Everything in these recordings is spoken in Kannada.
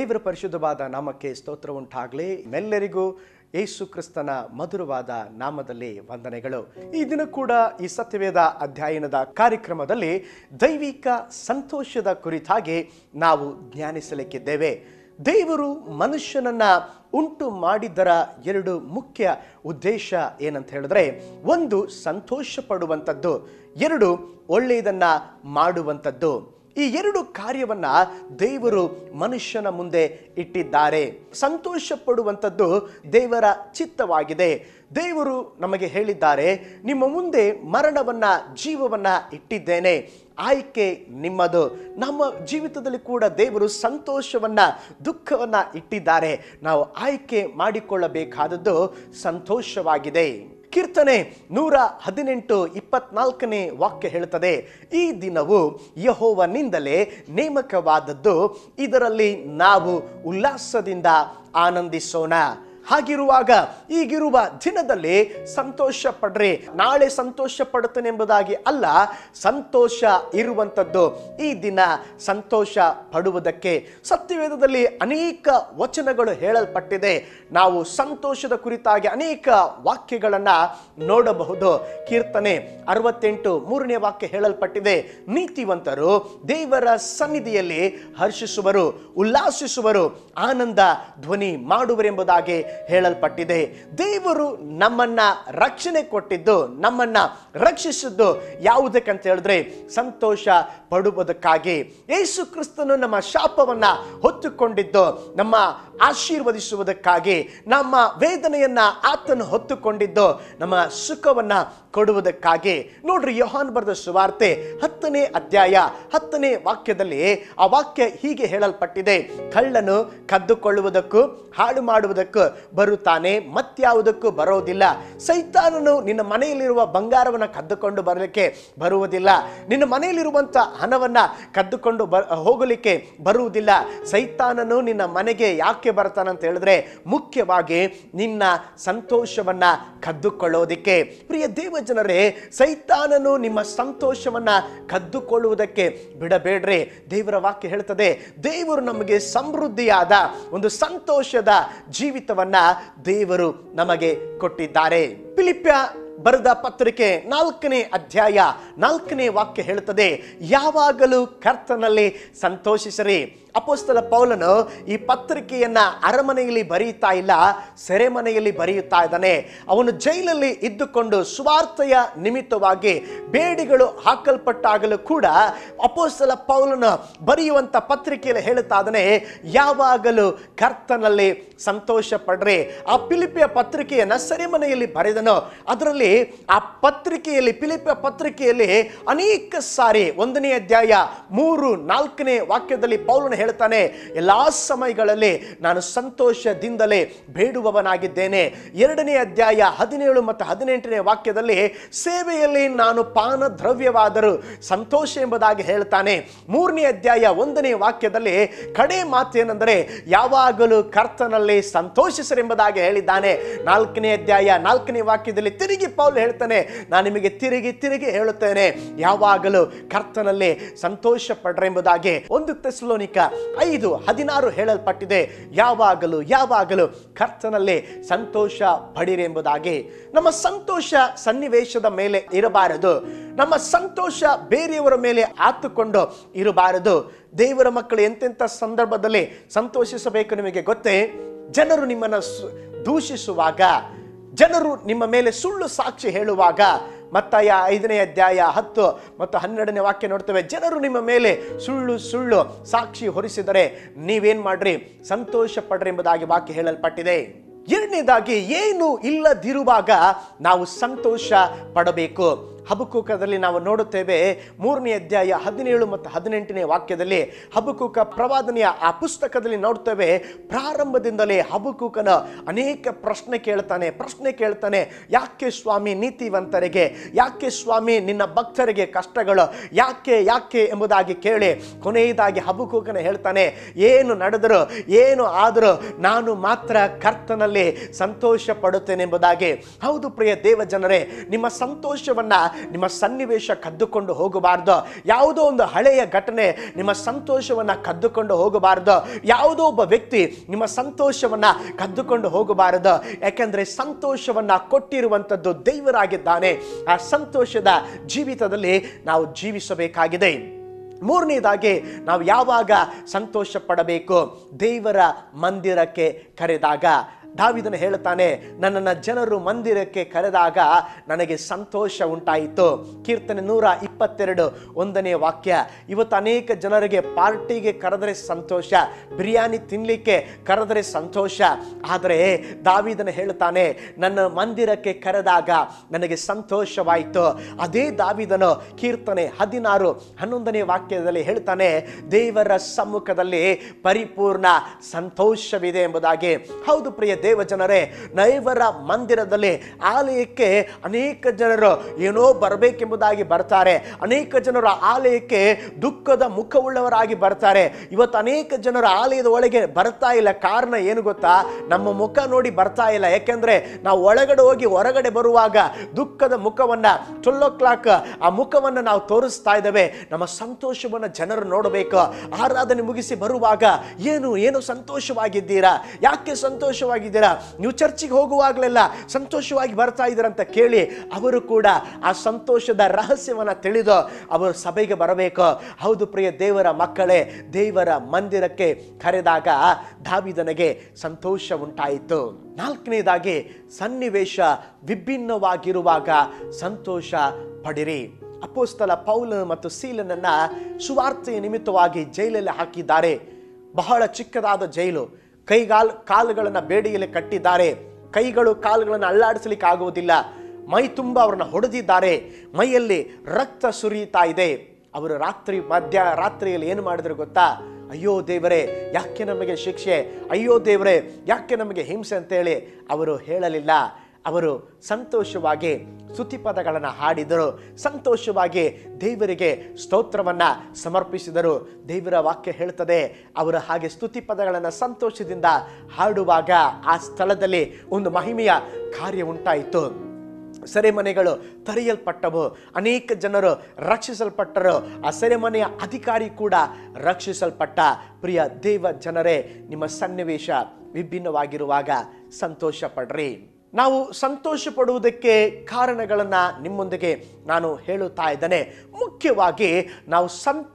ದೇವರ ಪರಿಶುದ್ಧವಾದ ನಾಮಕ್ಕೆ ಸ್ತೋತ್ರ ಉಂಟಾಗಲಿ ಮೆಲ್ಲರಿಗೂ ಯೇಸು ಕ್ರಿಸ್ತನ ಮಧುರವಾದ ನಾಮದಲ್ಲಿ ವಂದನೆಗಳು ಈ ದಿನ ಕೂಡ ಈ ಸತ್ಯವೇದ ಅಧ್ಯಯನದ ಕಾರ್ಯಕ್ರಮದಲ್ಲಿ ದೈವಿಕ ಸಂತೋಷದ ಕುರಿತಾಗಿ ನಾವು ಧ್ಯಾನಿಸಲಿಕ್ಕಿದ್ದೇವೆ ದೇವರು ಮನುಷ್ಯನನ್ನ ಉಂಟು ಮಾಡಿದ್ದರ ಎರಡು ಮುಖ್ಯ ಉದ್ದೇಶ ಏನಂತ ಹೇಳಿದ್ರೆ ಒಂದು ಸಂತೋಷ ಪಡುವಂಥದ್ದು ಎರಡು ಒಳ್ಳೆಯದನ್ನ ಮಾಡುವಂಥದ್ದು ಈ ಎರಡು ಕಾರ್ಯವನ್ನ ದೇವರು ಮನುಷ್ಯನ ಮುಂದೆ ಇಟ್ಟಿದ್ದಾರೆ ಸಂತೋಷ ಪಡುವಂಥದ್ದು ದೇವರ ಚಿತ್ತವಾಗಿದೆ ದೇವರು ನಮಗೆ ಹೇಳಿದ್ದಾರೆ ನಿಮ್ಮ ಮುಂದೆ ಮರಣವನ್ನ ಜೀವವನ್ನ ಇಟ್ಟಿದ್ದೇನೆ ಆಯ್ಕೆ ನಿಮ್ಮದು ನಮ್ಮ ಜೀವಿತದಲ್ಲಿ ಕೂಡ ದೇವರು ಸಂತೋಷವನ್ನ ದುಃಖವನ್ನ ಇಟ್ಟಿದ್ದಾರೆ ನಾವು ಆಯ್ಕೆ ಮಾಡಿಕೊಳ್ಳಬೇಕಾದದ್ದು ಸಂತೋಷವಾಗಿದೆ ಕೀರ್ತನೆ ನೂರ ಹದಿನೆಂಟು ಇಪ್ಪತ್ನಾಲ್ಕನೇ ವಾಕ್ಯ ಹೇಳುತ್ತದೆ ಈ ದಿನವು ಯಹೋವನಿಂದಲೇ ನೇಮಕವಾದದ್ದು ಇದರಲ್ಲಿ ನಾವು ಉಲ್ಲಾಸದಿಂದ ಆನಂದಿಸೋಣ ಹಾಗಿರುವಾಗ ಈಗಿರುವ ದಿನದಲ್ಲಿ ಸಂತೋಷ ಪಡ್ರಿ ನಾಳೆ ಸಂತೋಷ ಪಡುತ್ತೇನೆ ಎಂಬುದಾಗಿ ಅಲ್ಲ ಸಂತೋಷ ಇರುವಂಥದ್ದು ಈ ದಿನ ಸಂತೋಷ ಪಡುವುದಕ್ಕೆ ಸತ್ಯವೇದದಲ್ಲಿ ಅನೇಕ ವಚನಗಳು ಹೇಳಲ್ಪಟ್ಟಿದೆ ನಾವು ಸಂತೋಷದ ಕುರಿತಾಗಿ ಅನೇಕ ವಾಕ್ಯಗಳನ್ನು ನೋಡಬಹುದು ಕೀರ್ತನೆ ಅರವತ್ತೆಂಟು ಮೂರನೇ ವಾಕ್ಯ ಹೇಳಲ್ಪಟ್ಟಿದೆ ನೀತಿವಂತರು ದೇವರ ಸನ್ನಿಧಿಯಲ್ಲಿ ಹರ್ಷಿಸುವರು ಉಲ್ಲಾಸಿಸುವರು ಆನಂದ ಧ್ವನಿ ಮಾಡುವರೆಂಬುದಾಗಿ ಹೇಳಲ್ಪಟ್ಟಿದೆ ದೇವರು ನಮ್ಮನ್ನ ರಕ್ಷಣೆ ಕೊಟ್ಟಿದ್ದು ನಮ್ಮನ್ನ ರಕ್ಷಿಸಿದ್ದು ಯಾವುದಕ್ಕಂತ ಹೇಳಿದ್ರೆ ಸಂತೋಷ ಪಡುವುದಕ್ಕಾಗಿ ಯೇಸು ಕ್ರಿಸ್ತನು ನಮ್ಮ ಶಾಪವನ್ನ ಹೊತ್ತುಕೊಂಡಿದ್ದು ನಮ್ಮ ಆಶೀರ್ವದಿಸುವುದಕ್ಕಾಗಿ ನಮ್ಮ ವೇದನೆಯನ್ನ ಆತನು ಹೊತ್ತುಕೊಂಡಿದ್ದು ನಮ್ಮ ಸುಖವನ್ನ ಕೊಡುವುದಕ್ಕಾಗಿ ನೋಡ್ರಿ ಯೋಹಾನ್ ಬರೆದ ಸುವಾರ್ತೆ ಹತ್ತನೇ ಅಧ್ಯಾಯ ಹತ್ತನೇ ವಾಕ್ಯದಲ್ಲಿ ಆ ವಾಕ್ಯ ಹೀಗೆ ಹೇಳಲ್ಪಟ್ಟಿದೆ ಕಳ್ಳನು ಕದ್ದುಕೊಳ್ಳುವುದಕ್ಕೂ ಹಾಳು ಮಾಡುವುದಕ್ಕೂ ಬರುತ್ತಾನೆ ಮತ್ಯಾವುದಕ್ಕೂ ಬರೋದಿಲ್ಲ ಸೈತಾನನು ನಿನ್ನ ಮನೆಯಲ್ಲಿರುವ ಬಂಗಾರವನ್ನ ಕದ್ದುಕೊಂಡು ಬರಲಿಕ್ಕೆ ಬರುವುದಿಲ್ಲ ನಿನ್ನ ಮನೆಯಲ್ಲಿರುವಂತ ಹಣವನ್ನ ಕದ್ದುಕೊಂಡು ಬ ಹೋಗಲಿಕ್ಕೆ ಬರುವುದಿಲ್ಲ ಸೈತಾನನು ನಿನ್ನ ಮನೆಗೆ ಯಾಕೆ ಬರ್ತಾನಂತ ಹೇಳಿದ್ರೆ ಮುಖ್ಯವಾಗಿ ನಿನ್ನ ಸಂತೋಷವನ್ನ ಕದ್ದುಕೊಳ್ಳೋದಿಕ್ಕೆ ಪ್ರಿಯ ದೇವ ಜನರೇ ಸೈತಾನನು ನಿಮ್ಮ ಸಂತೋಷವನ್ನ ಕದ್ದುಕೊಳ್ಳುವುದಕ್ಕೆ ಬಿಡಬೇಡ್ರಿ ದೇವರ ವಾಕ್ಯ ಹೇಳ್ತದೆ ದೇವರು ನಮಗೆ ಸಮೃದ್ಧಿಯಾದ ಒಂದು ಸಂತೋಷದ ಜೀವಿತವನ್ನ ದೇವರು ನಮಗೆ ಕೊಟ್ಟಿದ್ದಾರೆ ಫಿಲಿಪ್ಯ ಬರೆದ ಪತ್ರಿಕೆ ನಾಲ್ಕನೇ ಅಧ್ಯಾಯ ನಾಲ್ಕನೇ ವಾಕ್ಯ ಹೇಳುತ್ತದೆ ಯಾವಾಗಲೂ ಕರ್ತನಲ್ಲಿ ಸಂತೋಷಿಸರಿ ಅಪೋಸ್ತಲ ಪೌಲನು ಈ ಪತ್ರಿಕೆಯನ್ನ ಅರಮನೆಯಲ್ಲಿ ಬರೆಯುತ್ತಾ ಇಲ್ಲ ಸೆರೆಮನೆಯಲ್ಲಿ ಬರೆಯುತ್ತಾ ಇದ್ದಾನೆ ಅವನು ಜೈಲಲ್ಲಿ ಇದ್ದುಕೊಂಡು ಸ್ವಾರ್ಥೆಯ ನಿಮಿತ್ತವಾಗಿ ಬೇಡಿಗಳು ಹಾಕಲ್ಪಟ್ಟಾಗಲೂ ಕೂಡ ಅಪೋಸ್ತಲ ಪೌಲನು ಬರೆಯುವಂತ ಪತ್ರಿಕೆಯಲ್ಲಿ ಹೇಳುತ್ತಾ ಇದ್ದಾನೆ ಯಾವಾಗಲೂ ಕರ್ತನಲ್ಲಿ ಸಂತೋಷ ಪಡ್ರಿ ಆ ಪಿಲಿಪಿಯ ಪತ್ರಿಕೆಯನ್ನ ಸೆರೆಮನೆಯಲ್ಲಿ ಬರೆದನು ಅದರಲ್ಲಿ ಆ ಪತ್ರಿಕೆಯಲ್ಲಿ ಪಿಲಿಪಿಯ ಪತ್ರಿಕೆಯಲ್ಲಿ ಅನೇಕ ಸಾರಿ ಒಂದನೇ ಅಧ್ಯಾಯ ಮೂರು ನಾಲ್ಕನೇ ವಾಕ್ಯದಲ್ಲಿ ಪೌಲನು ಹೇಳ್ತಾನೆ ಎಲ್ಲಾ ಸಮಯಗಳಲ್ಲಿ ನಾನು ಸಂತೋಷದಿಂದಲೇ ಬೇಡುವವನಾಗಿದ್ದೇನೆ ಎರಡನೇ ಅಧ್ಯಾಯ ಹದಿನೇಳು ಮತ್ತು ಹದಿನೆಂಟನೇ ವಾಕ್ಯದಲ್ಲಿ ಸೇವೆಯಲ್ಲಿ ನಾನು ಪಾನ ದ್ರವ್ಯವಾದರೂ ಸಂತೋಷ ಎಂಬುದಾಗಿ ಹೇಳ್ತಾನೆ ಮೂರನೇ ಅಧ್ಯಾಯ ಒಂದನೇ ವಾಕ್ಯದಲ್ಲಿ ಕಡೆ ಮಾತೇನೆಂದರೆ ಯಾವಾಗಲೂ ಕರ್ತನಲ್ಲಿ ಸಂತೋಷಿಸರೆಂಬುದಾಗಿ ಹೇಳಿದ್ದಾನೆ ನಾಲ್ಕನೇ ಅಧ್ಯಾಯ ನಾಲ್ಕನೇ ವಾಕ್ಯದಲ್ಲಿ ತಿರುಗಿ ಪೌಲ್ ಹೇಳ್ತಾನೆ ನಾನು ನಿಮಗೆ ತಿರುಗಿ ತಿರುಗಿ ಹೇಳುತ್ತೇನೆ ಯಾವಾಗಲೂ ಕರ್ತನಲ್ಲಿ ಸಂತೋಷ ಪಡ್ರೆಂಬುದಾಗಿ ಒಂದು ತೆಸ್ಲೋನಿಕ ಐದು ಹದಿನಾರು ಹೇಳಲ್ಪಟ್ಟಿದೆ ಯಾವಾಗಲೂ ಯಾವಾಗಲೂ ಕರ್ತನಲ್ಲಿ ಸಂತೋಷ ಪಡಿರಿ ಎಂಬುದಾಗಿ ನಮ್ಮ ಸಂತೋಷ ಸನ್ನಿವೇಶದ ಮೇಲೆ ಇರಬಾರದು ನಮ್ಮ ಸಂತೋಷ ಬೇರೆಯವರ ಮೇಲೆ ಆತುಕೊಂಡು ಇರಬಾರದು ದೇವರ ಮಕ್ಕಳು ಎಂತೆಂಥ ಸಂದರ್ಭದಲ್ಲಿ ಸಂತೋಷಿಸಬೇಕು ನಿಮಗೆ ಗೊತ್ತೇ ಜನರು ನಿಮ್ಮನ್ನು ಸು- ದೂಷಿಸುವಾಗ ಜನರು ನಿಮ್ಮ ಮೇಲೆ ಸುಳ್ಳು ಸಾಕ್ಷಿ ಹೇಳುವಾಗ ಮತ್ತಾಯ ಐದನೇ ಅಧ್ಯಾಯ ಹತ್ತು ಮತ್ತು ಹನ್ನೆರಡನೇ ವಾಕ್ಯ ನೋಡ್ತೇವೆ ಜನರು ನಿಮ್ಮ ಮೇಲೆ ಸುಳ್ಳು ಸುಳ್ಳು ಸಾಕ್ಷಿ ಹೊರಿಸಿದರೆ ನೀವೇನ್ ಮಾಡ್ರಿ ಸಂತೋಷ ಪಡ್ರಿ ಎಂಬುದಾಗಿ ವಾಕ್ಯ ಹೇಳಲ್ಪಟ್ಟಿದೆ ಎರಡನೇದಾಗಿ ಏನು ಇಲ್ಲದಿರುವಾಗ ನಾವು ಸಂತೋಷ ಪಡಬೇಕು ಹಬಕೂಕದಲ್ಲಿ ನಾವು ನೋಡುತ್ತೇವೆ ಮೂರನೇ ಅಧ್ಯಾಯ ಹದಿನೇಳು ಮತ್ತು ಹದಿನೆಂಟನೇ ವಾಕ್ಯದಲ್ಲಿ ಹಬಕೂಕ ಪ್ರವಾದನೆಯ ಆ ಪುಸ್ತಕದಲ್ಲಿ ನೋಡ್ತೇವೆ ಪ್ರಾರಂಭದಿಂದಲೇ ಹಬಕೂಕನ ಅನೇಕ ಪ್ರಶ್ನೆ ಕೇಳ್ತಾನೆ ಪ್ರಶ್ನೆ ಕೇಳ್ತಾನೆ ಯಾಕೆ ಸ್ವಾಮಿ ನೀತಿವಂತರಿಗೆ ಯಾಕೆ ಸ್ವಾಮಿ ನಿನ್ನ ಭಕ್ತರಿಗೆ ಕಷ್ಟಗಳು ಯಾಕೆ ಯಾಕೆ ಎಂಬುದಾಗಿ ಕೇಳಿ ಕೊನೆಯದಾಗಿ ಹಬಕೂಕನ ಹೇಳ್ತಾನೆ ಏನು ನಡೆದರು ಏನು ಆದರೂ ನಾನು ಮಾತ್ರ ಕರ್ತನಲ್ಲಿ ಸಂತೋಷ ಪಡುತ್ತೇನೆ ಎಂಬುದಾಗಿ ಹೌದು ಪ್ರಿಯ ದೇವ ಜನರೇ ನಿಮ್ಮ ಸಂತೋಷವನ್ನ ನಿಮ್ಮ ಸನ್ನಿವೇಶ ಕದ್ದುಕೊಂಡು ಹೋಗಬಾರ್ದು ಯಾವುದೋ ಒಂದು ಹಳೆಯ ಘಟನೆ ನಿಮ್ಮ ಸಂತೋಷವನ್ನ ಕದ್ದುಕೊಂಡು ಹೋಗಬಾರದು ಯಾವುದೋ ಒಬ್ಬ ವ್ಯಕ್ತಿ ನಿಮ್ಮ ಸಂತೋಷವನ್ನ ಕದ್ದುಕೊಂಡು ಹೋಗಬಾರದು ಯಾಕೆಂದ್ರೆ ಸಂತೋಷವನ್ನ ಕೊಟ್ಟಿರುವಂಥದ್ದು ದೇವರಾಗಿದ್ದಾನೆ ಆ ಸಂತೋಷದ ಜೀವಿತದಲ್ಲಿ ನಾವು ಜೀವಿಸಬೇಕಾಗಿದೆ ಮೂರನೇದಾಗಿ ನಾವು ಯಾವಾಗ ಸಂತೋಷ ಪಡಬೇಕು ದೇವರ ಮಂದಿರಕ್ಕೆ ಕರೆದಾಗ ದಾವಿದನು ಹೇಳುತ್ತಾನೆ ನನ್ನನ್ನು ಜನರು ಮಂದಿರಕ್ಕೆ ಕರೆದಾಗ ನನಗೆ ಸಂತೋಷ ಉಂಟಾಯಿತು ಕೀರ್ತನೆ ನೂರ ಇಪ್ಪತ್ತೆರಡು ಒಂದನೇ ವಾಕ್ಯ ಇವತ್ತು ಅನೇಕ ಜನರಿಗೆ ಪಾರ್ಟಿಗೆ ಕರೆದರೆ ಸಂತೋಷ ಬಿರಿಯಾನಿ ತಿನ್ನಲಿಕ್ಕೆ ಕರೆದರೆ ಸಂತೋಷ ಆದರೆ ದಾವಿದನು ಹೇಳುತ್ತಾನೆ ನನ್ನ ಮಂದಿರಕ್ಕೆ ಕರೆದಾಗ ನನಗೆ ಸಂತೋಷವಾಯಿತು ಅದೇ ದಾವಿದನು ಕೀರ್ತನೆ ಹದಿನಾರು ಹನ್ನೊಂದನೇ ವಾಕ್ಯದಲ್ಲಿ ಹೇಳ್ತಾನೆ ದೇವರ ಸಮ್ಮುಖದಲ್ಲಿ ಪರಿಪೂರ್ಣ ಸಂತೋಷವಿದೆ ಎಂಬುದಾಗಿ ಹೌದು ಪ್ರಿಯ ದೇವ ಜನರೇ ನೈವರ ಮಂದಿರದಲ್ಲಿ ಆಲಯಕ್ಕೆ ಅನೇಕ ಜನರು ಏನೋ ಬರಬೇಕೆಂಬುದಾಗಿ ಬರ್ತಾರೆ ಅನೇಕ ಜನರು ಆಲಯಕ್ಕೆ ದುಃಖದ ಮುಖವುಳ್ಳವರಾಗಿ ಬರ್ತಾರೆ ಇವತ್ತು ಅನೇಕ ಜನರು ಆಲಯದ ಒಳಗೆ ಬರ್ತಾ ಇಲ್ಲ ಕಾರಣ ಏನು ಗೊತ್ತಾ ನಮ್ಮ ಮುಖ ನೋಡಿ ಬರ್ತಾ ಇಲ್ಲ ಯಾಕೆಂದ್ರೆ ನಾವು ಒಳಗಡೆ ಹೋಗಿ ಹೊರಗಡೆ ಬರುವಾಗ ದುಃಖದ ಮುಖವನ್ನ ಟ್ವೆಲ್ ಓ ಕ್ಲಾಕ್ ಆ ಮುಖವನ್ನು ನಾವು ತೋರಿಸ್ತಾ ಇದ್ದೇವೆ ನಮ್ಮ ಸಂತೋಷವನ್ನು ಜನರು ನೋಡಬೇಕು ಆರಾಧನೆ ಮುಗಿಸಿ ಬರುವಾಗ ಏನು ಏನು ಸಂತೋಷವಾಗಿದ್ದೀರಾ ಯಾಕೆ ಸಂತೋಷವಾಗಿದ್ದೀರಾ ನೀವು ಚರ್ಚಿಗೆ ಹೋಗುವಾಗಲೆಲ್ಲ ಸಂತೋಷವಾಗಿ ಬರ್ತಾ ಇದ್ದೀರಾ ಅಂತ ಕೇಳಿ ಅವರು ಕೂಡ ಆ ಸಂತೋಷದ ರಹಸ್ಯವನ್ನ ತಿಳಿದು ಅವರು ಸಭೆಗೆ ಬರಬೇಕು ಹೌದು ಪ್ರಿಯ ದೇವರ ಮಕ್ಕಳೇ ದೇವರ ಮಂದಿರಕ್ಕೆ ಕರೆದಾಗ ದಾವಿದನಿಗೆ ಸಂತೋಷ ಉಂಟಾಯಿತು ನಾಲ್ಕನೇದಾಗಿ ಸನ್ನಿವೇಶ ವಿಭಿನ್ನವಾಗಿರುವಾಗ ಸಂತೋಷ ಪಡಿರಿ ಅಪೋಸ್ತಲ ಪೌಲ ಮತ್ತು ಸೀಲನನ್ನ ಸುವಾರ್ತೆಯ ನಿಮಿತ್ತವಾಗಿ ಜೈಲಲ್ಲಿ ಹಾಕಿದ್ದಾರೆ ಬಹಳ ಚಿಕ್ಕದಾದ ಜೈಲು ಕೈಗಾಲ್ ಕಾಲುಗಳನ್ನು ಬೇಡಿಯಲ್ಲಿ ಕಟ್ಟಿದ್ದಾರೆ ಕೈಗಳು ಕಾಲುಗಳನ್ನು ಅಲ್ಲಾಡಿಸಲಿಕ್ಕೆ ಆಗುವುದಿಲ್ಲ ಮೈ ತುಂಬ ಅವ್ರನ್ನ ಹೊಡೆದಿದ್ದಾರೆ ಮೈಯಲ್ಲಿ ರಕ್ತ ಸುರಿಯುತ್ತಾ ಇದೆ ಅವರು ರಾತ್ರಿ ಮಧ್ಯ ರಾತ್ರಿಯಲ್ಲಿ ಏನು ಮಾಡಿದ್ರು ಗೊತ್ತಾ ಅಯ್ಯೋ ದೇವರೇ ಯಾಕೆ ನಮಗೆ ಶಿಕ್ಷೆ ಅಯ್ಯೋ ದೇವರೇ ಯಾಕೆ ನಮಗೆ ಹಿಂಸೆ ಅಂತೇಳಿ ಅವರು ಹೇಳಲಿಲ್ಲ ಅವರು ಸಂತೋಷವಾಗಿ ಸ್ತುತಿಪದಗಳನ್ನು ಹಾಡಿದರು ಸಂತೋಷವಾಗಿ ದೇವರಿಗೆ ಸ್ತೋತ್ರವನ್ನ ಸಮರ್ಪಿಸಿದರು ದೇವರ ವಾಕ್ಯ ಹೇಳ್ತದೆ ಅವರು ಹಾಗೆ ಸ್ತುತಿಪದಗಳನ್ನು ಸಂತೋಷದಿಂದ ಹಾಡುವಾಗ ಆ ಸ್ಥಳದಲ್ಲಿ ಒಂದು ಮಹಿಮೆಯ ಕಾರ್ಯ ಉಂಟಾಯಿತು ಸೆರೆಮನೆಗಳು ತೆರೆಯಲ್ಪಟ್ಟವು ಅನೇಕ ಜನರು ರಕ್ಷಿಸಲ್ಪಟ್ಟರು ಆ ಸೆರೆಮನೆಯ ಅಧಿಕಾರಿ ಕೂಡ ರಕ್ಷಿಸಲ್ಪಟ್ಟ ಪ್ರಿಯ ದೇವ ಜನರೇ ನಿಮ್ಮ ಸನ್ನಿವೇಶ ವಿಭಿನ್ನವಾಗಿರುವಾಗ ಸಂತೋಷ ಪಡ್ರಿ ನಾವು ಸಂತೋಷ ಪಡುವುದಕ್ಕೆ ಕಾರಣಗಳನ್ನು ನಿಮ್ಮೊಂದಿಗೆ ನಾನು ಹೇಳುತ್ತಾ ಇದ್ದೇನೆ ಮುಖ್ಯವಾಗಿ ನಾವು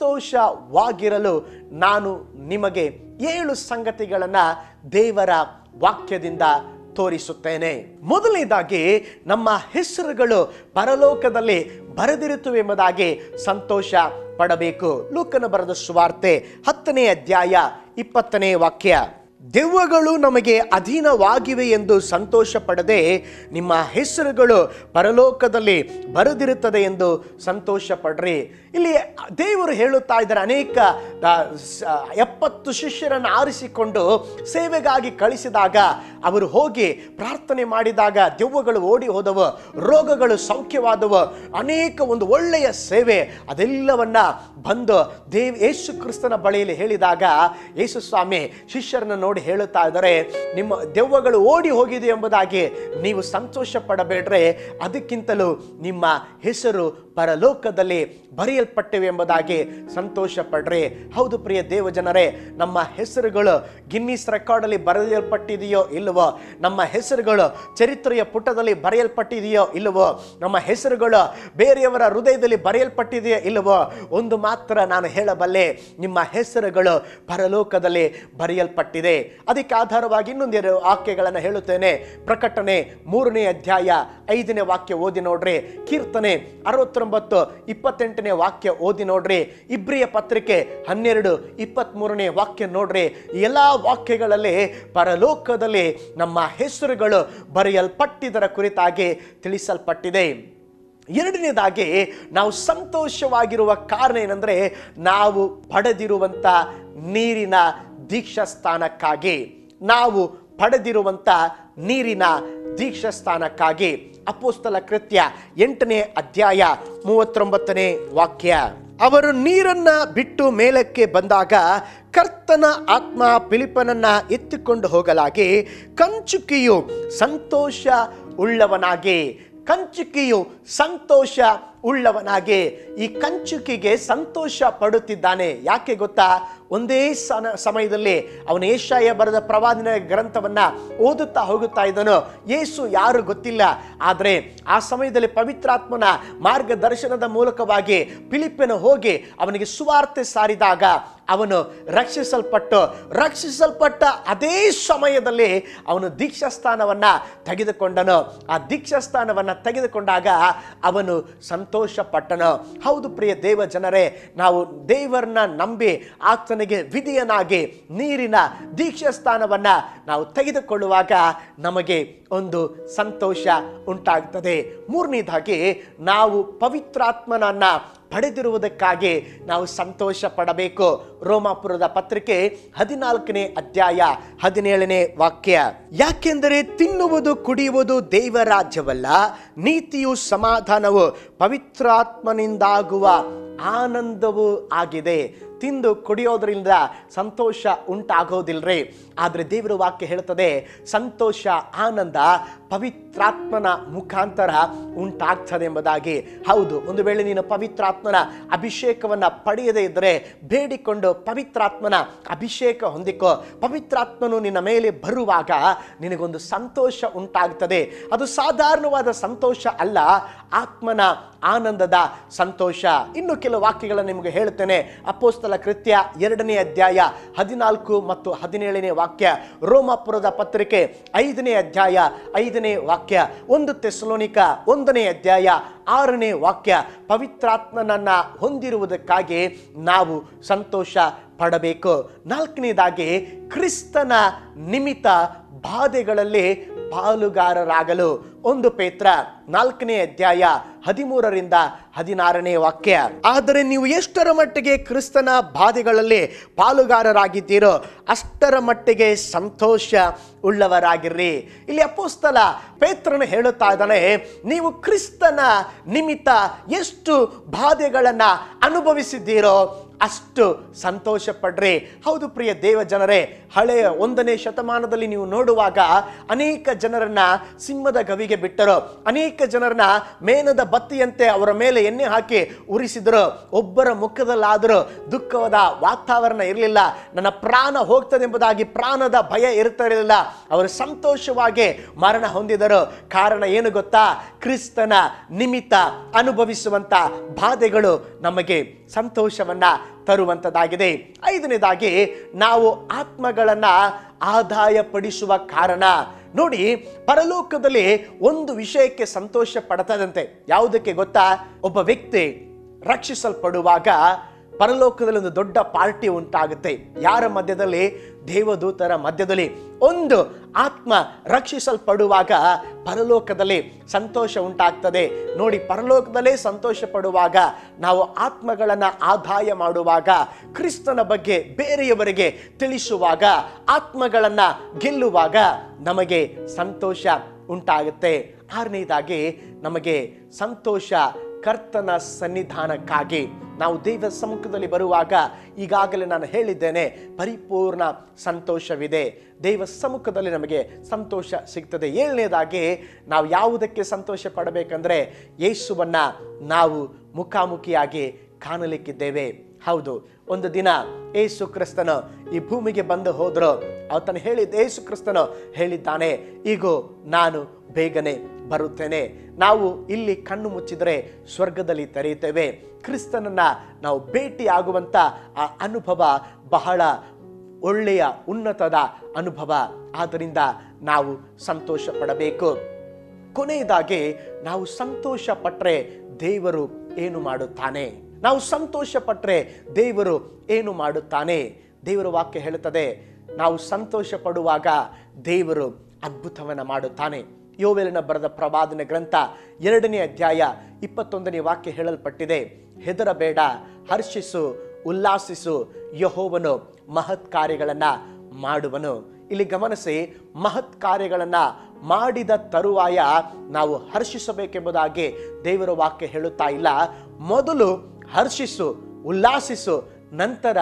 ಸಂತೋಷವಾಗಿರಲು ನಾನು ನಿಮಗೆ ಏಳು ಸಂಗತಿಗಳನ್ನು ದೇವರ ವಾಕ್ಯದಿಂದ ತೋರಿಸುತ್ತೇನೆ ಮೊದಲನೇದಾಗಿ ನಮ್ಮ ಹೆಸರುಗಳು ಪರಲೋಕದಲ್ಲಿ ಬರೆದಿರುತ್ತವೆ ಎಂಬುದಾಗಿ ಸಂತೋಷ ಪಡಬೇಕು ಲೂಕನ ಬರೆದ ಸುವಾರ್ತೆ ಹತ್ತನೇ ಅಧ್ಯಾಯ ಇಪ್ಪತ್ತನೇ ವಾಕ್ಯ ದೆವ್ವಗಳು ನಮಗೆ ಅಧೀನವಾಗಿವೆ ಎಂದು ಸಂತೋಷ ಪಡದೆ ನಿಮ್ಮ ಹೆಸರುಗಳು ಪರಲೋಕದಲ್ಲಿ ಬರೆದಿರುತ್ತದೆ ಎಂದು ಸಂತೋಷ ಪಡ್ರಿ ಇಲ್ಲಿ ದೇವರು ಹೇಳುತ್ತಾ ಇದ್ದಾರೆ ಅನೇಕ ಆ, ಸ- ಎಪ್ಪತ್ತು ಶಿಷ್ಯರನ್ನು ಆರಿಸಿಕೊಂಡು ಸೇವೆಗಾಗಿ ಕಳಿಸಿದಾಗ ಅವರು ಹೋಗಿ ಪ್ರಾರ್ಥನೆ ಮಾಡಿದಾಗ ದೆವ್ವಗಳು ಓಡಿ ಹೋದವು ರೋಗಗಳು ಸೌಖ್ಯವಾದವು ಅನೇಕ ಒಂದು ಒಳ್ಳೆಯ ಸೇವೆ ಅದೆಲ್ಲವನ್ನ ಬಂದು ದೇವ್ ಯೇಸು ಕ್ರಿಸ್ತನ ಬಳಿಯಲ್ಲಿ ಹೇಳಿದಾಗ ಯೇಸು ಸ್ವಾಮಿ ಶಿಷ್ಯರನ್ನು ನೋಡಿ ಹೇಳುತ್ತಾ ಇದ್ದಾರೆ ನಿಮ್ಮ ದೆವ್ವಗಳು ಓಡಿ ಹೋಗಿದೆ ಎಂಬುದಾಗಿ ನೀವು ಸಂತೋಷ ಪಡಬೇಡ್ರೆ ಅದಕ್ಕಿಂತಲೂ ನಿಮ್ಮ ಹೆಸರು ಪರಲೋಕದಲ್ಲಿ ಬರೆಯಲ್ಪಟ್ಟಿವೆ ಎಂಬುದಾಗಿ ಸಂತೋಷ ಪಡ್ರಿ ಹೌದು ಪ್ರಿಯ ದೇವ ಜನರೇ ನಮ್ಮ ಹೆಸರುಗಳು ಗಿನ್ನಿಸ್ ರೆಕಾರ್ಡಲ್ಲಿ ಬರೆಯಲ್ಪಟ್ಟಿದೆಯೋ ಇಲ್ಲವೋ ನಮ್ಮ ಹೆಸರುಗಳು ಚರಿತ್ರೆಯ ಪುಟದಲ್ಲಿ ಬರೆಯಲ್ಪಟ್ಟಿದೆಯೋ ಇಲ್ಲವೋ ನಮ್ಮ ಹೆಸರುಗಳು ಬೇರೆಯವರ ಹೃದಯದಲ್ಲಿ ಬರೆಯಲ್ಪಟ್ಟಿದೆಯೋ ಇಲ್ಲವೋ ಒಂದು ಮಾತ್ರ ನಾನು ಹೇಳಬಲ್ಲೆ ನಿಮ್ಮ ಹೆಸರುಗಳು ಪರಲೋಕದಲ್ಲಿ ಬರೆಯಲ್ಪಟ್ಟಿದೆ ಅದಕ್ಕೆ ಆಧಾರವಾಗಿ ಇನ್ನೊಂದೆರಡು ವಾಕ್ಯಗಳನ್ನು ಹೇಳುತ್ತೇನೆ ಪ್ರಕಟಣೆ ಮೂರನೇ ಅಧ್ಯಾಯ ಐದನೇ ವಾಕ್ಯ ಓದಿ ನೋಡ್ರಿ ಕೀರ್ತನೆ ಅರವತ್ತೊಂಬತ್ತು ಇಪ್ಪತ್ತೆಂಟನೇ ವಾಕ್ಯ ಓದಿ ನೋಡ್ರಿ ಇಬ್ರಿಯ ಪತ್ರಿಕೆ ಹನ್ನೆರಡು ಇಪ್ಪತ್ತ್ಮೂರನೇ ವಾಕ್ಯ ನೋಡ್ರಿ ಈ ಎಲ್ಲ ವಾಕ್ಯಗಳಲ್ಲಿ ಪರಲೋಕದಲ್ಲಿ ನಮ್ಮ ಹೆಸರುಗಳು ಬರೆಯಲ್ಪಟ್ಟಿದ್ದರ ಕುರಿತಾಗಿ ತಿಳಿಸಲ್ಪಟ್ಟಿದೆ ಎರಡನೇದಾಗಿ ನಾವು ಸಂತೋಷವಾಗಿರುವ ಕಾರಣ ಏನಂದ್ರೆ ನಾವು ಪಡೆದಿರುವಂಥ ನೀರಿನ ದೀಕ್ಷಾ ಸ್ಥಾನಕ್ಕಾಗಿ ನಾವು ಪಡೆದಿರುವಂಥ ನೀರಿನ ದೀಕ್ಷಾ ಸ್ಥಾನಕ್ಕಾಗಿ ಅಪೋಸ್ತಲ ಕೃತ್ಯ ಎಂಟನೇ ಅಧ್ಯಾಯ ಮೂವತ್ತೊಂಬತ್ತನೇ ವಾಕ್ಯ ಅವರು ನೀರನ್ನ ಬಿಟ್ಟು ಮೇಲಕ್ಕೆ ಬಂದಾಗ ಕರ್ತನ ಆತ್ಮ ಫಿಲಿಪನನ್ನ ಎತ್ತಿಕೊಂಡು ಹೋಗಲಾಗಿ ಕಂಚುಕಿಯು ಸಂತೋಷ ಉಳ್ಳವನಾಗಿ ಕಂಚುಕಿಯು ಸಂತೋಷ ಉಳ್ಳವನಾಗಿ ಈ ಕಂಚುಕಿಗೆ ಸಂತೋಷ ಪಡುತ್ತಿದ್ದಾನೆ ಯಾಕೆ ಗೊತ್ತಾ ಒಂದೇ ಸನ ಸಮಯದಲ್ಲಿ ಅವನು ಏಷಾಯ ಬರೆದ ಪ್ರವಾದನ ಗ್ರಂಥವನ್ನ ಓದುತ್ತಾ ಹೋಗುತ್ತಾ ಇದ್ದನು ಯೇಸು ಯಾರು ಗೊತ್ತಿಲ್ಲ ಆದರೆ ಆ ಸಮಯದಲ್ಲಿ ಪವಿತ್ರಾತ್ಮನ ಮಾರ್ಗದರ್ಶನದ ಮೂಲಕವಾಗಿ ಫಿಲಿಪಿನ ಹೋಗಿ ಅವನಿಗೆ ಸುವಾರ್ತೆ ಸಾರಿದಾಗ ಅವನು ರಕ್ಷಿಸಲ್ಪಟ್ಟು ರಕ್ಷಿಸಲ್ಪಟ್ಟ ಅದೇ ಸಮಯದಲ್ಲಿ ಅವನು ದೀಕ್ಷಾಸ್ಥಾನವನ್ನ ತೆಗೆದುಕೊಂಡನು ಆ ದೀಕ್ಷಾಸ್ಥಾನವನ್ನ ತೆಗೆದುಕೊಂಡಾಗ ಅವನು ಸಂತೋಷ ಪಟ್ಟನು ಹೌದು ಪ್ರಿಯ ದೇವ ಜನರೇ ನಾವು ದೇವರನ್ನ ನಂಬಿ ಆತನಿಗೆ ವಿಧಿಯನಾಗಿ ನೀರಿನ ದೀಕ್ಷಾಸ್ಥಾನವನ್ನ ನಾವು ತೆಗೆದುಕೊಳ್ಳುವಾಗ ನಮಗೆ ಒಂದು ಸಂತೋಷ ಉಂಟಾಗ್ತದೆ ಮೂರನೇದಾಗಿ ನಾವು ಪವಿತ್ರಾತ್ಮನನ್ನ ಪಡೆದಿರುವುದಕ್ಕಾಗಿ ನಾವು ಸಂತೋಷ ಪಡಬೇಕು ರೋಮಾಪುರದ ಪತ್ರಿಕೆ ಹದಿನಾಲ್ಕನೇ ಅಧ್ಯಾಯ ಹದಿನೇಳನೇ ವಾಕ್ಯ ಯಾಕೆಂದರೆ ತಿನ್ನುವುದು ಕುಡಿಯುವುದು ದೇವರಾಜ್ಯವಲ್ಲ ನೀತಿಯು ಸಮಾಧಾನವು ಪವಿತ್ರಾತ್ಮನಿಂದಾಗುವ ಆನಂದವೂ ಆಗಿದೆ ತಿಂದು ಕುಡಿಯೋದ್ರಿಂದ ಸಂತೋಷ ಉಂಟಾಗೋದಿಲ್ರಿ ಆದರೆ ದೇವರ ವಾಕ್ಯ ಹೇಳ್ತದೆ ಸಂತೋಷ ಆನಂದ ಪವಿತ್ರಾತ್ಮನ ಮುಖಾಂತರ ಉಂಟಾಗ್ತದೆ ಎಂಬುದಾಗಿ ಹೌದು ಒಂದು ವೇಳೆ ನೀನು ಪವಿತ್ರಾತ್ಮನ ಅಭಿಷೇಕವನ್ನ ಪಡೆಯದೇ ಇದ್ದರೆ ಬೇಡಿಕೊಂಡು ಪವಿತ್ರಾತ್ಮನ ಅಭಿಷೇಕ ಹೊಂದಿಕೋ ಪವಿತ್ರಾತ್ಮನು ನಿನ್ನ ಮೇಲೆ ಬರುವಾಗ ನಿನಗೊಂದು ಸಂತೋಷ ಉಂಟಾಗ್ತದೆ ಅದು ಸಾಧಾರಣವಾದ ಸಂತೋಷ ಅಲ್ಲ ಆತ್ಮನ ಆನಂದದ ಸಂತೋಷ ಇನ್ನು ಕೆಲವು ವಾಕ್ಯಗಳನ್ನು ನಿಮಗೆ ಹೇಳ್ತೇನೆ ಅಪೋಸ್ತಲ ಕೃತ್ಯ ಎರಡನೇ ಅಧ್ಯಾಯ ಹದಿನಾಲ್ಕು ಮತ್ತು ಹದಿನೇಳನೇ ವಾಕ್ಯ ರೋಮಾಪುರದ ಪತ್ರಿಕೆ ಐದನೇ ಅಧ್ಯಾಯ ಐದನೇ ವಾಕ್ಯ ಒಂದು ತೆಸಲೋನಿಕ ಒಂದನೇ ಅಧ್ಯಾಯ ಆರನೇ ವಾಕ್ಯ ಪವಿತ್ರಾತ್ಮನನ್ನ ಹೊಂದಿರುವುದಕ್ಕಾಗಿ ನಾವು ಸಂತೋಷ ಪಡಬೇಕು ನಾಲ್ಕನೇದಾಗಿ ಕ್ರಿಸ್ತನ ನಿಮಿತ್ತ ಬಾಧೆಗಳಲ್ಲಿ ಪಾಲುಗಾರರಾಗಲು ಒಂದು ಪೇತ್ರ ನಾಲ್ಕನೇ ಅಧ್ಯಾಯ ಹದಿಮೂರರಿಂದ ಹದಿನಾರನೇ ವಾಕ್ಯ ಆದರೆ ನೀವು ಎಷ್ಟರ ಮಟ್ಟಿಗೆ ಕ್ರಿಸ್ತನ ಬಾಧೆಗಳಲ್ಲಿ ಪಾಲುಗಾರರಾಗಿದ್ದೀರೋ ಅಷ್ಟರ ಮಟ್ಟಿಗೆ ಸಂತೋಷ ಉಳ್ಳವರಾಗಿರ್ರಿ ಇಲ್ಲಿ ಅಪೋಸ್ತಲ ಪೇತ್ರನು ಹೇಳುತ್ತಾ ಇದ್ದಾನೆ ನೀವು ಕ್ರಿಸ್ತನ ನಿಮಿತ್ತ ಎಷ್ಟು ಬಾಧೆಗಳನ್ನ ಅನುಭವಿಸಿದ್ದೀರೋ ಅಷ್ಟು ಸಂತೋಷ ಪಡ್ರಿ ಹೌದು ಪ್ರಿಯ ದೇವ ಜನರೇ ಹಳೆಯ ಒಂದನೇ ಶತಮಾನದಲ್ಲಿ ನೀವು ನೋಡುವಾಗ ಅನೇಕ ಜನರನ್ನ ಸಿಂಹದ ಗವಿಗೆ ಬಿಟ್ಟರು ಅನೇಕ ಜನರನ್ನ ಮೇನದ ಬತ್ತಿಯಂತೆ ಅವರ ಮೇಲೆ ಎಣ್ಣೆ ಹಾಕಿ ಉರಿಸಿದರು ಒಬ್ಬರ ಮುಖದಲ್ಲಾದರೂ ದುಃಖವಾದ ವಾತಾವರಣ ಇರಲಿಲ್ಲ ನನ್ನ ಪ್ರಾಣ ಹೋಗ್ತದೆ ಎಂಬುದಾಗಿ ಪ್ರಾಣದ ಭಯ ಇರ್ತಿರಲಿಲ್ಲ ಅವರು ಸಂತೋಷವಾಗಿ ಮರಣ ಹೊಂದಿದರು ಕಾರಣ ಏನು ಗೊತ್ತಾ ಕ್ರಿಸ್ತನ ನಿಮಿತ್ತ ಅನುಭವಿಸುವಂತ ಬಾಧೆಗಳು ನಮಗೆ ಸಂತೋಷವನ್ನ ತರುವಂಥದ್ದಾಗಿದೆ ಐದನೇದಾಗಿ ನಾವು ಆತ್ಮಗಳನ್ನ ಆದಾಯ ಪಡಿಸುವ ಕಾರಣ ನೋಡಿ ಪರಲೋಕದಲ್ಲಿ ಒಂದು ವಿಷಯಕ್ಕೆ ಸಂತೋಷ ಪಡ್ತದಂತೆ ಯಾವುದಕ್ಕೆ ಗೊತ್ತಾ ಒಬ್ಬ ವ್ಯಕ್ತಿ ರಕ್ಷಿಸಲ್ಪಡುವಾಗ ಪರಲೋಕದಲ್ಲಿ ಒಂದು ದೊಡ್ಡ ಪಾರ್ಟಿ ಉಂಟಾಗುತ್ತೆ ಯಾರ ಮಧ್ಯದಲ್ಲಿ ದೇವದೂತರ ಮಧ್ಯದಲ್ಲಿ ಒಂದು ಆತ್ಮ ರಕ್ಷಿಸಲ್ಪಡುವಾಗ ಪರಲೋಕದಲ್ಲಿ ಸಂತೋಷ ಉಂಟಾಗ್ತದೆ ನೋಡಿ ಪರಲೋಕದಲ್ಲೇ ಸಂತೋಷ ಪಡುವಾಗ ನಾವು ಆತ್ಮಗಳನ್ನು ಆದಾಯ ಮಾಡುವಾಗ ಕ್ರಿಸ್ತನ ಬಗ್ಗೆ ಬೇರೆಯವರಿಗೆ ತಿಳಿಸುವಾಗ ಆತ್ಮಗಳನ್ನು ಗೆಲ್ಲುವಾಗ ನಮಗೆ ಸಂತೋಷ ಉಂಟಾಗುತ್ತೆ ಆರನೇದಾಗಿ ನಮಗೆ ಸಂತೋಷ ಕರ್ತನ ಸನ್ನಿಧಾನಕ್ಕಾಗಿ ನಾವು ದೇವ ಸಮ್ಮುಖದಲ್ಲಿ ಬರುವಾಗ ಈಗಾಗಲೇ ನಾನು ಹೇಳಿದ್ದೇನೆ ಪರಿಪೂರ್ಣ ಸಂತೋಷವಿದೆ ದೇವ ಸಮ್ಮುಖದಲ್ಲಿ ನಮಗೆ ಸಂತೋಷ ಸಿಗ್ತದೆ ಏಳನೇದಾಗಿ ನಾವು ಯಾವುದಕ್ಕೆ ಸಂತೋಷ ಪಡಬೇಕಂದ್ರೆ ಯೇಸುವನ್ನ ನಾವು ಮುಖಾಮುಖಿಯಾಗಿ ಕಾಣಲಿಕ್ಕಿದ್ದೇವೆ ಹೌದು ಒಂದು ದಿನ ಏಸು ಕ್ರಿಸ್ತನು ಈ ಭೂಮಿಗೆ ಬಂದು ಹೋದ್ರು ಆತನು ಹೇಳಿದ ಏಸು ಕ್ರಿಸ್ತನು ಹೇಳಿದ್ದಾನೆ ಈಗೋ ನಾನು ಬೇಗನೆ ಬರುತ್ತೇನೆ ನಾವು ಇಲ್ಲಿ ಕಣ್ಣು ಮುಚ್ಚಿದರೆ ಸ್ವರ್ಗದಲ್ಲಿ ತೆರೆಯುತ್ತೇವೆ ಕ್ರಿಸ್ತನನ್ನ ನಾವು ಭೇಟಿ ಆಗುವಂತ ಆ ಅನುಭವ ಬಹಳ ಒಳ್ಳೆಯ ಉನ್ನತದ ಅನುಭವ ಆದ್ದರಿಂದ ನಾವು ಸಂತೋಷ ಪಡಬೇಕು ಕೊನೆಯದಾಗಿ ನಾವು ಸಂತೋಷ ಪಟ್ಟರೆ ದೇವರು ಏನು ಮಾಡುತ್ತಾನೆ ನಾವು ಸಂತೋಷ ಪಟ್ಟರೆ ದೇವರು ಏನು ಮಾಡುತ್ತಾನೆ ದೇವರ ವಾಕ್ಯ ಹೇಳುತ್ತದೆ ನಾವು ಸಂತೋಷ ಪಡುವಾಗ ದೇವರು ಅದ್ಭುತವನ್ನ ಮಾಡುತ್ತಾನೆ ಯೋವೆಲಿನ ಬರೆದ ಪ್ರವಾದನ ಗ್ರಂಥ ಎರಡನೇ ಅಧ್ಯಾಯ ಇಪ್ಪತ್ತೊಂದನೇ ವಾಕ್ಯ ಹೇಳಲ್ಪಟ್ಟಿದೆ ಹೆದರಬೇಡ ಹರ್ಷಿಸು ಉಲ್ಲಾಸಿಸು ಯಹೋವನು ಮಹತ್ ಕಾರ್ಯಗಳನ್ನ ಮಾಡುವನು ಇಲ್ಲಿ ಗಮನಿಸಿ ಮಹತ್ ಕಾರ್ಯಗಳನ್ನ ಮಾಡಿದ ತರುವಾಯ ನಾವು ಹರ್ಷಿಸಬೇಕೆಂಬುದಾಗಿ ದೇವರ ವಾಕ್ಯ ಹೇಳುತ್ತಾ ಇಲ್ಲ ಮೊದಲು ಹರ್ಷಿಸು ಉಲ್ಲಾಸಿಸು ನಂತರ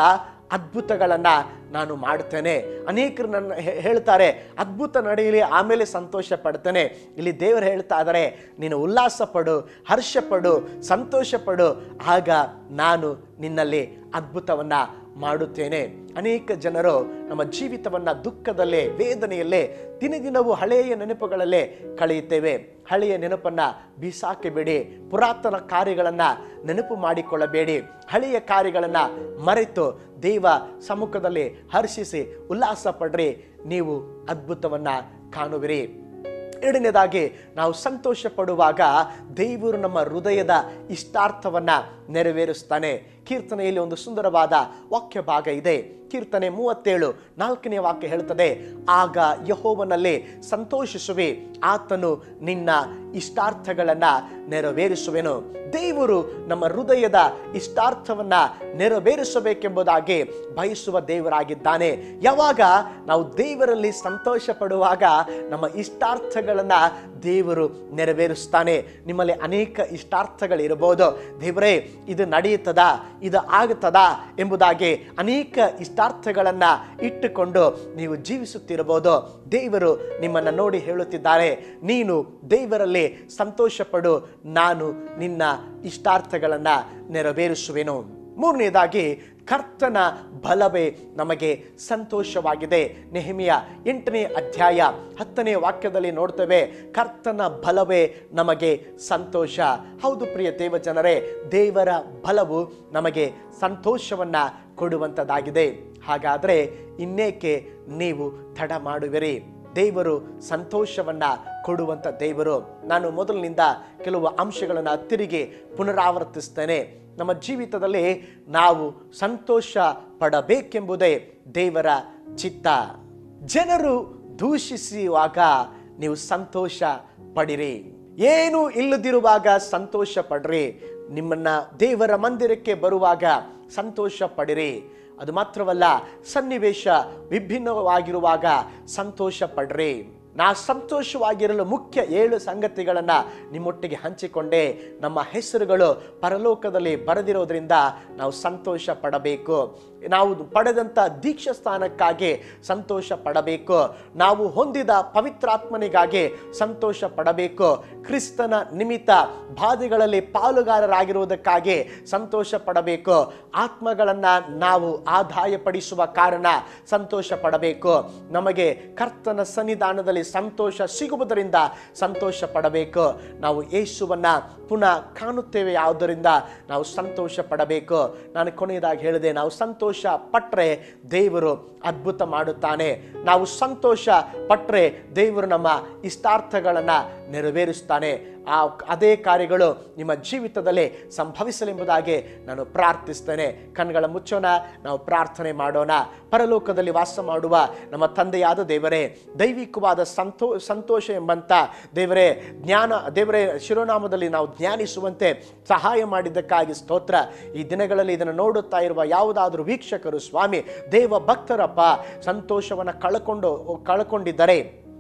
ಅದ್ಭುತಗಳನ್ನು ನಾನು ಮಾಡ್ತೇನೆ ಅನೇಕರು ನನ್ನ ಹೇ- ಹೇಳ್ತಾರೆ ಅದ್ಭುತ ನಡೆಯಲಿ ಆಮೇಲೆ ಸಂತೋಷ ಪಡ್ತೇನೆ ಇಲ್ಲಿ ದೇವರು ಹೇಳ್ತಾ ಇದ್ದಾರೆ ನೀನು ಉಲ್ಲಾಸ ಪಡು ಹರ್ಷ ಪಡು ಸಂತೋಷ ಪಡು ಆಗ ನಾನು ನಿನ್ನಲ್ಲಿ ಅದ್ಭುತವನ್ನು ಮಾಡುತ್ತೇನೆ ಅನೇಕ ಜನರು ನಮ್ಮ ಜೀವಿತವನ್ನು ದುಃಖದಲ್ಲೇ ವೇದನೆಯಲ್ಲೇ ದಿನ ದಿನವೂ ಹಳೆಯ ನೆನಪುಗಳಲ್ಲೇ ಕಳೆಯುತ್ತೇವೆ ಹಳೆಯ ನೆನಪನ್ನು ಬೀಸಾಕಬೇಡಿ ಪುರಾತನ ಕಾರ್ಯಗಳನ್ನು ನೆನಪು ಮಾಡಿಕೊಳ್ಳಬೇಡಿ ಹಳೆಯ ಕಾರ್ಯಗಳನ್ನು ಮರೆತು ದೇವ ಸಮ್ಮುಖದಲ್ಲಿ ಹರ್ಷಿಸಿ ಉಲ್ಲಾಸ ಪಡ್ರಿ ನೀವು ಅದ್ಭುತವನ್ನು ಕಾಣುವಿರಿ ಎರಡನೇದಾಗಿ ನಾವು ಸಂತೋಷ ಪಡುವಾಗ ದೇವರು ನಮ್ಮ ಹೃದಯದ ಇಷ್ಟಾರ್ಥವನ್ನ ನೆರವೇರಿಸ್ತಾನೆ ಕೀರ್ತನೆಯಲ್ಲಿ ಒಂದು ಸುಂದರವಾದ ವಾಕ್ಯ ಭಾಗ ಇದೆ ಕೀರ್ತನೆ ಮೂವತ್ತೇಳು ನಾಲ್ಕನೇ ವಾಕ್ಯ ಹೇಳ್ತದೆ ಆಗ ಯಹೋವನಲ್ಲಿ ಸಂತೋಷಿಸುವೆ ಆತನು ನಿನ್ನ ಇಷ್ಟಾರ್ಥಗಳನ್ನ ನೆರವೇರಿಸುವೆನು ದೇವರು ನಮ್ಮ ಹೃದಯದ ಇಷ್ಟಾರ್ಥವನ್ನ ನೆರವೇರಿಸಬೇಕೆಂಬುದಾಗಿ ಬಯಸುವ ದೇವರಾಗಿದ್ದಾನೆ ಯಾವಾಗ ನಾವು ದೇವರಲ್ಲಿ ಸಂತೋಷ ಪಡುವಾಗ ನಮ್ಮ ಇಷ್ಟಾರ್ಥಗಳನ್ನ ದೇವರು ನೆರವೇರಿಸ್ತಾನೆ ನಿಮ್ಮಲ್ಲಿ ಅನೇಕ ಇಷ್ಟಾರ್ಥಗಳಿರಬಹುದು ದೇವರೇ ಇದು ನಡೆಯುತ್ತದಾ ಇದು ಆಗುತ್ತದಾ ಎಂಬುದಾಗಿ ಅನೇಕ ಇಷ್ಟಾರ್ಥಗಳನ್ನ ಇಟ್ಟುಕೊಂಡು ನೀವು ಜೀವಿಸುತ್ತಿರಬಹುದು ದೇವರು ನಿಮ್ಮನ್ನು ನೋಡಿ ಹೇಳುತ್ತಿದ್ದಾರೆ ನೀನು ದೇವರಲ್ಲಿ ಸಂತೋಷ ಪಡು ನಾನು ನಿನ್ನ ಇಷ್ಟಾರ್ಥಗಳನ್ನ ನೆರವೇರಿಸುವೆನು ಮೂರನೇದಾಗಿ ಕರ್ತನ ಬಲವೇ ನಮಗೆ ಸಂತೋಷವಾಗಿದೆ ನೆಹಮಿಯ ಎಂಟನೇ ಅಧ್ಯಾಯ ಹತ್ತನೇ ವಾಕ್ಯದಲ್ಲಿ ನೋಡ್ತೇವೆ ಕರ್ತನ ಬಲವೇ ನಮಗೆ ಸಂತೋಷ ಹೌದು ಪ್ರಿಯ ದೇವ ಜನರೇ ದೇವರ ಬಲವು ನಮಗೆ ಸಂತೋಷವನ್ನ ಕೊಡುವಂಥದ್ದಾಗಿದೆ ಹಾಗಾದರೆ ಇನ್ನೇಕೆ ನೀವು ತಡ ಮಾಡುವಿರಿ ದೇವರು ಸಂತೋಷವನ್ನ ಕೊಡುವಂಥ ದೇವರು ನಾನು ಮೊದಲಿನಿಂದ ಕೆಲವು ಅಂಶಗಳನ್ನು ತಿರುಗಿ ಪುನರಾವರ್ತಿಸ್ತೇನೆ ನಮ್ಮ ಜೀವಿತದಲ್ಲಿ ನಾವು ಸಂತೋಷ ಪಡಬೇಕೆಂಬುದೇ ದೇವರ ಚಿತ್ತ ಜನರು ದೂಷಿಸುವಾಗ ನೀವು ಸಂತೋಷ ಪಡಿರಿ ಏನು ಇಲ್ಲದಿರುವಾಗ ಸಂತೋಷ ಪಡ್ರಿ ನಿಮ್ಮನ್ನ ದೇವರ ಮಂದಿರಕ್ಕೆ ಬರುವಾಗ ಸಂತೋಷ ಪಡಿರಿ ಅದು ಮಾತ್ರವಲ್ಲ ಸನ್ನಿವೇಶ ವಿಭಿನ್ನವಾಗಿರುವಾಗ ಸಂತೋಷ ಪಡ್ರಿ ನಾ ಸಂತೋಷವಾಗಿರಲು ಮುಖ್ಯ ಏಳು ಸಂಗತಿಗಳನ್ನು ನಿಮ್ಮೊಟ್ಟಿಗೆ ಹಂಚಿಕೊಂಡೆ ನಮ್ಮ ಹೆಸರುಗಳು ಪರಲೋಕದಲ್ಲಿ ಬರೆದಿರೋದ್ರಿಂದ ನಾವು ಸಂತೋಷ ಪಡಬೇಕು ನಾವು ಪಡೆದಂಥ ದೀಕ್ಷಾ ಸ್ಥಾನಕ್ಕಾಗಿ ಸಂತೋಷ ಪಡಬೇಕು ನಾವು ಹೊಂದಿದ ಪವಿತ್ರಾತ್ಮನಿಗಾಗಿ ಸಂತೋಷ ಪಡಬೇಕು ಕ್ರಿಸ್ತನ ನಿಮಿತ್ತ ಬಾಧೆಗಳಲ್ಲಿ ಪಾಲುಗಾರರಾಗಿರುವುದಕ್ಕಾಗಿ ಸಂತೋಷ ಪಡಬೇಕು ಆತ್ಮಗಳನ್ನು ನಾವು ಆದಾಯಪಡಿಸುವ ಕಾರಣ ಸಂತೋಷ ಪಡಬೇಕು ನಮಗೆ ಕರ್ತನ ಸನ್ನಿಧಾನದಲ್ಲಿ ಸಂತೋಷ ಸಿಗುವುದರಿಂದ ಸಂತೋಷ ಪಡಬೇಕು ನಾವು ಯೇಸುವನ್ನ ಪುನಃ ಕಾಣುತ್ತೇವೆ ಯಾವುದರಿಂದ ನಾವು ಸಂತೋಷ ಪಡಬೇಕು ನಾನು ಕೊನೆಯದಾಗಿ ಹೇಳಿದೆ ನಾವು ಸಂತೋಷ ಪಟ್ಟರೆ ದೇವರು ಅದ್ಭುತ ಮಾಡುತ್ತಾನೆ ನಾವು ಸಂತೋಷ ಪಟ್ಟರೆ ದೇವರು ನಮ್ಮ ಇಷ್ಟಾರ್ಥಗಳನ್ನು ನೆರವೇರಿಸ್ತಾನೆ ಆ ಅದೇ ಕಾರ್ಯಗಳು ನಿಮ್ಮ ಜೀವಿತದಲ್ಲಿ ಸಂಭವಿಸಲೆಂಬುದಾಗಿ ನಾನು ಪ್ರಾರ್ಥಿಸ್ತೇನೆ ಕಣ್ಗಳ ಮುಚ್ಚೋಣ ನಾವು ಪ್ರಾರ್ಥನೆ ಮಾಡೋಣ ಪರಲೋಕದಲ್ಲಿ ವಾಸ ಮಾಡುವ ನಮ್ಮ ತಂದೆಯಾದ ದೇವರೇ ದೈವಿಕವಾದ ಸಂತೋ ಸಂತೋಷ ಎಂಬಂತ ದೇವರೇ ಜ್ಞಾನ ದೇವರೇ ಶಿರೋನಾಮದಲ್ಲಿ ನಾವು ಧ್ಯಾನಿಸುವಂತೆ ಸಹಾಯ ಮಾಡಿದ್ದಕ್ಕಾಗಿ ಸ್ತೋತ್ರ ಈ ದಿನಗಳಲ್ಲಿ ಇದನ್ನು ನೋಡುತ್ತಾ ಇರುವ ಯಾವುದಾದ್ರೂ ವೀಕ್ಷಕರು ಸ್ವಾಮಿ ದೇವ ಭಕ್ತರಪ್ಪ ಸಂತೋಷವನ್ನು ಕಳ್ಕೊಂಡು ಕಳ್ಕೊಂಡಿದ್ದರೆ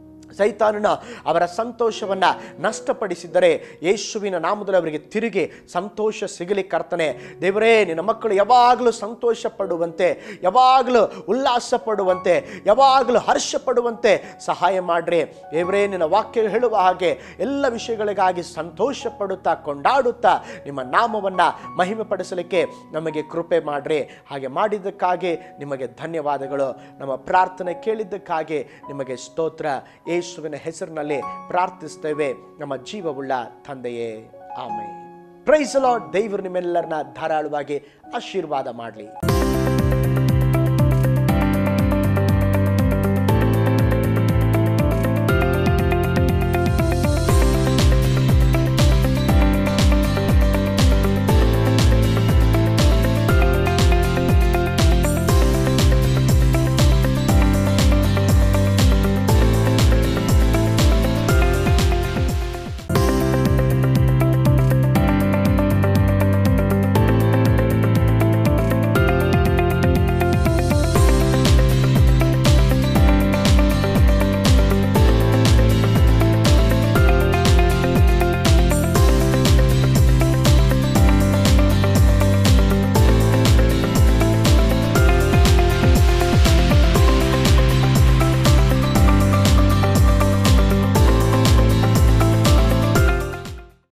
ಸೈತಾನನ ಅವರ ಸಂತೋಷವನ್ನು ನಷ್ಟಪಡಿಸಿದ್ದರೆ ಯೇಸುವಿನ ನಾಮದಲ್ಲಿ ಅವರಿಗೆ ತಿರುಗಿ ಸಂತೋಷ ಸಿಗಲಿ ಕರ್ತನೆ ದೇವರೇ ನಿನ್ನ ಮಕ್ಕಳು ಯಾವಾಗಲೂ ಸಂತೋಷ ಪಡುವಂತೆ ಯಾವಾಗಲೂ ಉಲ್ಲಾಸ ಪಡುವಂತೆ ಯಾವಾಗಲೂ ಹರ್ಷ ಪಡುವಂತೆ ಸಹಾಯ ಮಾಡ್ರಿ ದೇವರೇ ನಿನ್ನ ವಾಕ್ಯ ಹೇಳುವ ಹಾಗೆ ಎಲ್ಲ ವಿಷಯಗಳಿಗಾಗಿ ಸಂತೋಷ ಪಡುತ್ತಾ ಕೊಂಡಾಡುತ್ತಾ ನಿಮ್ಮ ನಾಮವನ್ನು ಮಹಿಮೆ ಪಡಿಸಲಿಕ್ಕೆ ನಮಗೆ ಕೃಪೆ ಮಾಡ್ರಿ ಹಾಗೆ ಮಾಡಿದ್ದಕ್ಕಾಗಿ ನಿಮಗೆ ಧನ್ಯವಾದಗಳು ನಮ್ಮ ಪ್ರಾರ್ಥನೆ ಕೇಳಿದ್ದಕ್ಕಾಗಿ ನಿಮಗೆ ಸ್ತೋತ್ರ ಯೇಸುವಿನ ಹೆಸರಿನಲ್ಲಿ ಪ್ರಾರ್ಥಿಸ್ತೇವೆ ನಮ್ಮ ಜೀವವುಳ್ಳ ತಂದೆಯೇ ಆಮೆ ಪ್ರೈಸ್ ಲಾರ್ಡ್ ದೇವರು ನಿಮ್ಮೆಲ್ಲರನ್ನ ಧಾರಾಳವಾಗಿ ಆಶೀರ್ವಾದ ಮಾಡಲಿ